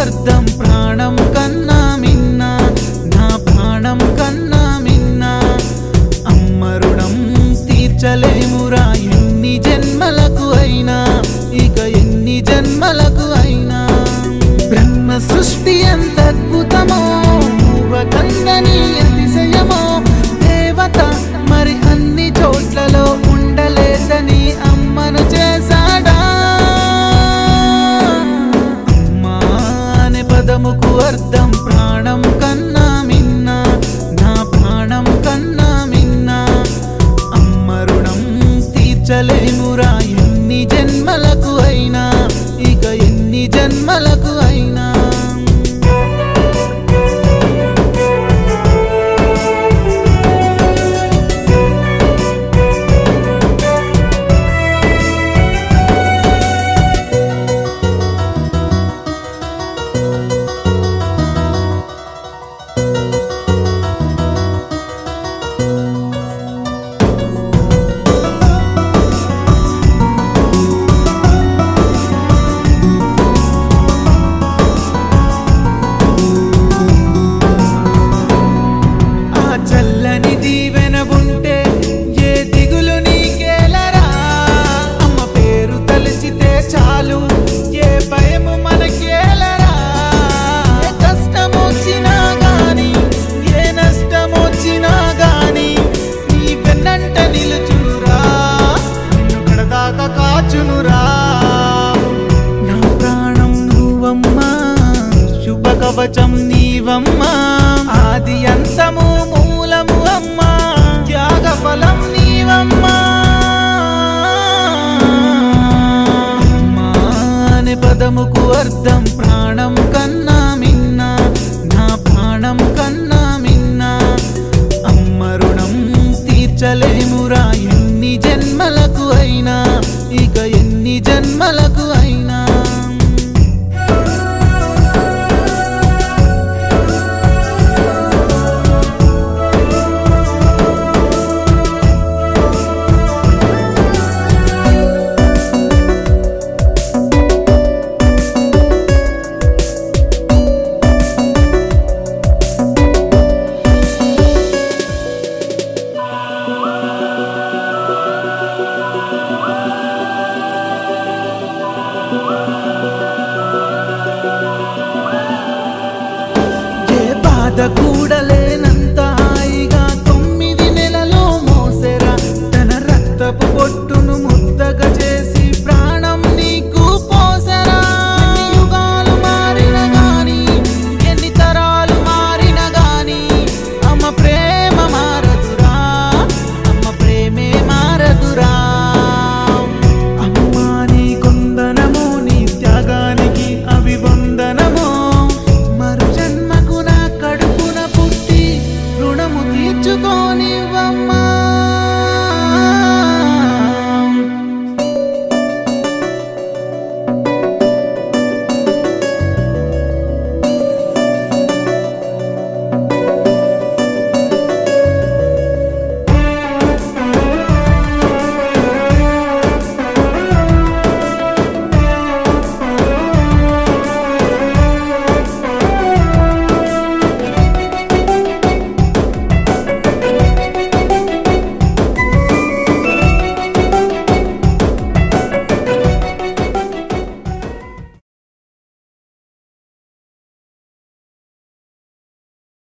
అర్థం ప్రాణం కన్నా మిన్న నా ప్రాణం కన్నా మిన్న అమ్మ రుణం తీర్చలేమురా ఎన్ని జన్మలకు అయినా ఇక ఎన్ని జన్మలకు అయినా బ్రహ్మ సృష్టి ఎంత అద్భుతమో కందని అతిశయమో దేవత మరి అన్ని చోట్లలో ఉండలేదని అమ్మను చేశాడా అమ్మా అనే పదముకు అర్థం ప్రాణం కన్నా మిన్న నా ప్రాణం కన్నా మిన్న అమ్మ రుణం తీర్చలేమురా ఎన్ని జన్మలకు అయినా ఇక ఎన్ని జన్మలకు అయినా ఆ చల్లని దీవెన ఉంటే ఏ దిగులు నీకేలరా అమ్మ పేరు తలచితే చాలు ఏ భయము మనకేలరా ఏ కష్టం వచ్చినా గాని ఏ నష్టం వచ్చినా గాని నీ వెన్నంట నిలుచునురా నిన్ను కడదాకా కాచునురా నా ప్రాణం నువ్వమ్మా శుభ కవచం నీవమ్మా ఆది అంతము మూలము అమ్మా త్యాగ ఫలం నీవమ్మా అమ్మా అనే పదముకు అర్థం ప్రాణం కన్నా మిన్న నా ప్రాణం కన్నా మిన్న అమ్మ రుణం తీర్చలేమురా ఎన్ని జన్మలకు అయినా ఇక ఎన్ని జన్మలకు అయినా ఏ బాధ కూడలేనంత హాయిగా తొమ్మిది నెలలో మోసెరా తన రక్తపు బొట్టును